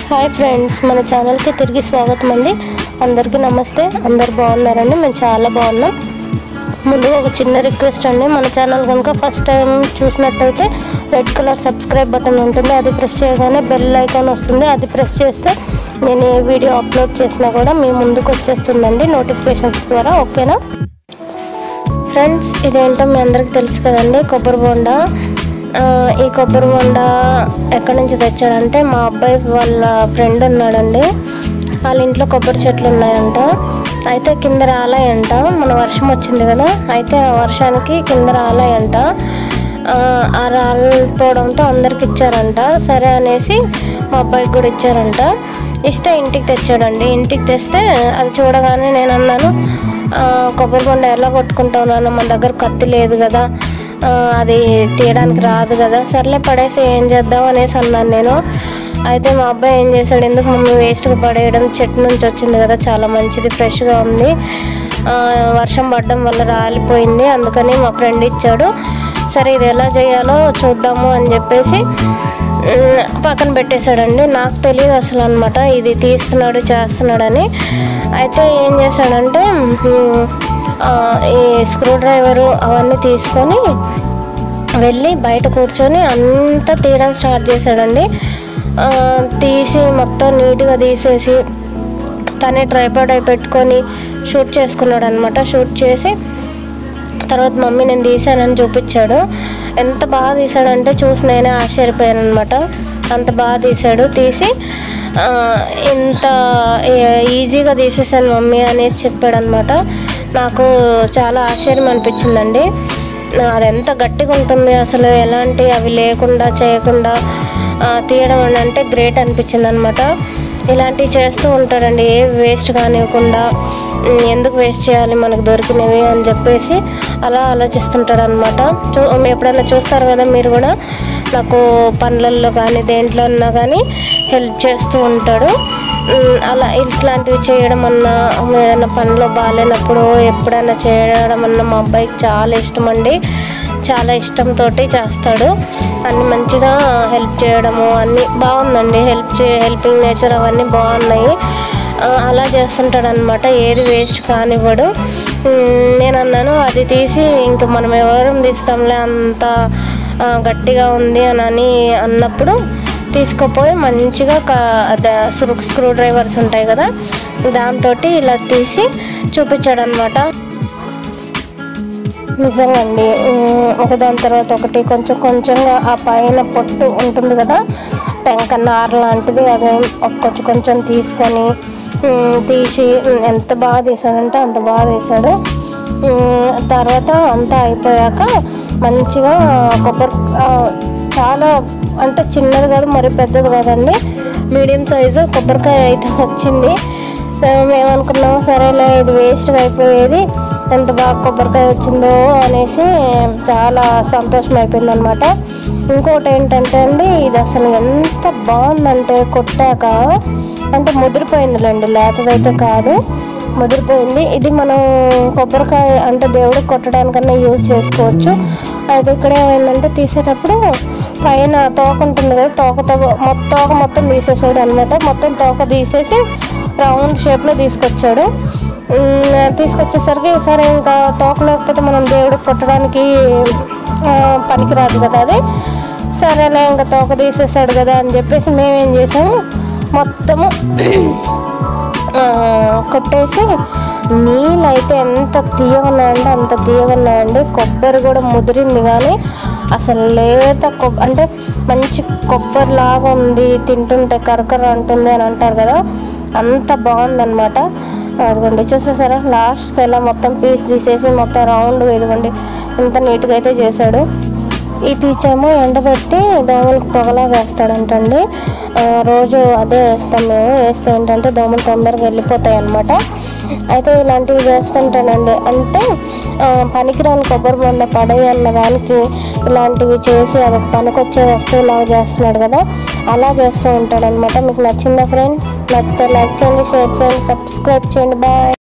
hi friends మన ఛానల్కి తిరిగి స్వాగతం అండి అందరికీ నమస్తే అందరు బాగున్నారండి మేము చాలా బాగున్నాం ముందుగా ఒక చిన్న రిక్వెస్ట్ అండి మన ఛానల్ కనుక ఫస్ట్ టైం చూసినట్టయితే రెడ్ కలర్ సబ్స్క్రైబ్ బటన్ ఉంటుంది అది ప్రెస్ చేయగానే బెల్ ఐకాన్ వస్తుంది అది ప్రెస్ చేస్తే నేను ఏ వీడియో అప్లోడ్ చేసినా కూడా మీ ముందుకు వచ్చేస్తుందండి నోటిఫికేషన్స్ ద్వారా ఓకేనా ఫ్రెండ్స్ ఇదేంటో మీ అందరికి తెలుసు కదండి కొబ్బరి బొండ ఆ, ఈ కొబ్బరి బొండ ఎక్కడి నుంచి తెచ్చాడంటే మా అబ్బాయి వాళ్ళ ఫ్రెండ్ ఉన్నాడండి వాళ్ళ ఇంట్లో కొబ్బరి చెట్లు ఉన్నాయంట అయితే కింద రాలాయంట మన వర్షం వచ్చింది కదా అయితే ఆ వర్షానికి కింద రాలాయంట ఆ, ఆ రాలిపోవడంతో అందరికి ఇచ్చారంట సరే అనేసి మా అబ్బాయికి కూడా ఇచ్చారంట ఇస్తే ఇంటికి తెచ్చాడండి ఇంటికి తెస్తే అది చూడగానే నేను అన్నాను ఆ, కొబ్బరి బొండ ఎలా కొట్టుకుంటావు నాన్న మన దగ్గర కత్తి లేదు కదా ఆ, అది తీయడానికి రాదు కదా సర్లే పడేసి ఏం చేద్దాం అనేసి అన్నాను నేను అయితే మా అబ్బాయి ఏం చేశాడు ఎందుకు మమ్మీ వేస్ట్గా పడేయడం చెట్టు నుంచి వచ్చింది కదా చాలా మంచిది ఫ్రెష్గా ఉంది ఆ, వర్షం పడడం వల్ల రాలిపోయింది అందుకని మా ఫ్రెండ్ ఇచ్చాడు సరే ఇది ఎలా చేయాలో చూద్దాము అని చెప్పేసి ఉమ్, పక్కన పెట్టేశాడండి నాకు తెలియదు అసలు అనమాట ఇది తీస్తున్నాడు చేస్తున్నాడని అయితే ఏం చేశాడంటే ఉమ్, ఆ, ఈ స్క్రూ డ్రైవరు అవన్నీ తీసుకొని వెళ్ళి బయట కూర్చొని అంతా తీయడం స్టార్ట్ చేశాడండి ఆ, తీసి మొత్తం నీట్గా తీసేసి తనే ట్రైపాడ్ అయి పెట్టుకొని షూట్ చేసుకున్నాడు అనమాట షూట్ చేసి తర్వాత మమ్మీ నేను తీసానని చూపించాడు ఎంత బాగా తీసాడంటే చూసి నేనే ఆశ్చర్యపోయాను అనమాట అంత బాగా తీసాడు తీసి ఆ, ఇంత ఏ- ఈజీగా తీసేసాను మమ్మీ అనేసి చెప్పాడు అనమాట నాకు చాలా ఆశ్చర్యం అనిపించిందండి ఆ, అది ఎంత గట్టిగా ఉంటుంది అసలు ఎలాంటి అవి లేకుండా చేయకుండా ఆ, తీయడం అని అంటే గ్రేట్ అనిపించింది అనమాట ఇలాంటివి చేస్తూ ఉంటాడండి ఏ వేస్ట్ కానివ్వకుండా ఉమ్, ఎందుకు వేస్ట్ చేయాలి మనకు దొరికినవి అని చెప్పేసి అలా ఆలోచిస్తుంటాడు అనమాట చూ ఎప్పుడైనా చూస్తారు కదా మీరు కూడా నాకు పనులలో కానీ దేంట్లో ఉన్నా కానీ హెల్ప్ చేస్తూ ఉంటాడు ఉమ్, అలా ఇట్లాంటివి చేయడం అన్నా ఏదైనా పనిలో బాగాలేనప్పుడు ఎప్పుడైనా చేయడం అన్నా మా అబ్బాయికి చాలా ఇష్టం అండి చాలా ఇష్టంతో చేస్తాడు అన్ని మంచిగా హెల్ప్ చేయడము అన్నీ బాగుందండి హెల్ప్ చే హెల్పింగ్ నేచర్ అవన్నీ బాగున్నాయి ఆ, అలా చేస్తుంటాడు అనమాట ఏది వేస్ట్ కానివ్వడు ఉమ్, నేను అన్నాను అది తీసి ఇంక మనం ఎవరం తీస్తాంలే అంత ఆ, గట్టిగా ఉంది అని అని అన్నప్పుడు తీసుకుపోయి మంచిగా క- అద- స్క్రూ స్క్రూ డ్రైవర్స్ ఉంటాయి కదా దాంతో ఇలా తీసి చూపించాడు అనమాట నిజంగా అండి ఉమ్, ఒకదాని తర్వాత ఒకటి కొంచెం కొంచెంగా ఆ పైన పొట్టు ఉంటుంది కదా టెంక నార లాంటిది అదే ఒక కొంచెం కొంచెం తీసుకొని ఉమ్, తీసి ఉమ్, ఎంత బాగా తీసాడంటే అంత బాగా తీసాడు ఉమ్, తర్వాత అంతా అయిపోయాక మంచిగా కొబ్బరి ఆ, చాలా అంటే చిన్నది కాదు మరి పెద్దది కాదండి మీడియం సైజు కొబ్బరికాయ అయితే వచ్చింది సో మేము అనుకున్నాము సరేలే ఇది వేస్ట్గా అయిపోయేది ఎంత బాగా కొబ్బరికాయ వచ్చిందో అనేసి చాలా సంతోషం అయిపోయింది అనమాట ఇంకోటి ఏంటంటే అండి ఇది అసలు ఎంత బాగుందంటే కొట్టాక అంటే ముదిరిపోయిందిలేండి లేతదైతే కాదు ముదిరిపోయింది ఇది మనం కొబ్బరికాయ అంటే దేవుడికి కొట్టడానికన్నా యూజ్ చేసుకోవచ్చు అయితే ఇక్కడ ఏమైందంటే తీసేటప్పుడు పైన తోక ఉంటుంది కదా తోకతో మొత్తం తోక మొత్తం తీసేసాడు అనమాట మొత్తం తోక తీసేసి రౌండ్ షేప్లో తీసుకొచ్చాడు ఉమ్, తీసుకొచ్చేసరికి సరే ఇంకా తోక లేకపోతే మనం దేవుడికి కొట్టడానికి ఆ, పనికిరాదు కదా అది సరేలే ఇంకా తోక తీసేసాడు కదా అని చెప్పేసి మేమేం చేసాము మొత్తము ఆ, కొట్టేసి నీళ్ళు అయితే ఎంత తీయగా ఉన్నాయంటే అంత తీయగా ఉన్నాయండి కొబ్బరి కూడా ముదిరింది కానీ అసలు లేత కొబ్బ అంటే మంచి కొబ్బరి లాగా ఉంది తింటుంటే కరకర అంటుంది అని అంటారు కదా అంత బాగుందన్నమాట అదిగోండి చూసేసారా లాస్ట్కి ఎలా మొత్తం పీస్ తీసేసి మొత్తం రౌండ్ ఇదిగోండి ఇంత నీట్గా అయితే చేశాడు ఈ పీచ్ ఏమో ఎండబెట్టి దోమలకు పొగలా వేస్తాడంటండి ఆ, రోజు అదే వేస్తాం మేము వేస్తే ఏంటంటే దోమలు తొందరగా వెళ్ళిపోతాయి అనమాట అయితే ఇలాంటివి వేస్తుంటానండి అంటే ఆ, పనికిరాని కొబ్బరి బొండ పడేయి అన్న దానికి ఇలాంటివి చేసి అది పనికొచ్చే వస్తువులాగా చేస్తున్నాడు కదా అలా చేస్తూ ఉంటాడు అనమాట మీకు నచ్చిందా ఫ్రెండ్స్ నచ్చితే లైక్ చేయండి షేర్ చేయండి సబ్స్క్రైబ్ చేయండి బాయ్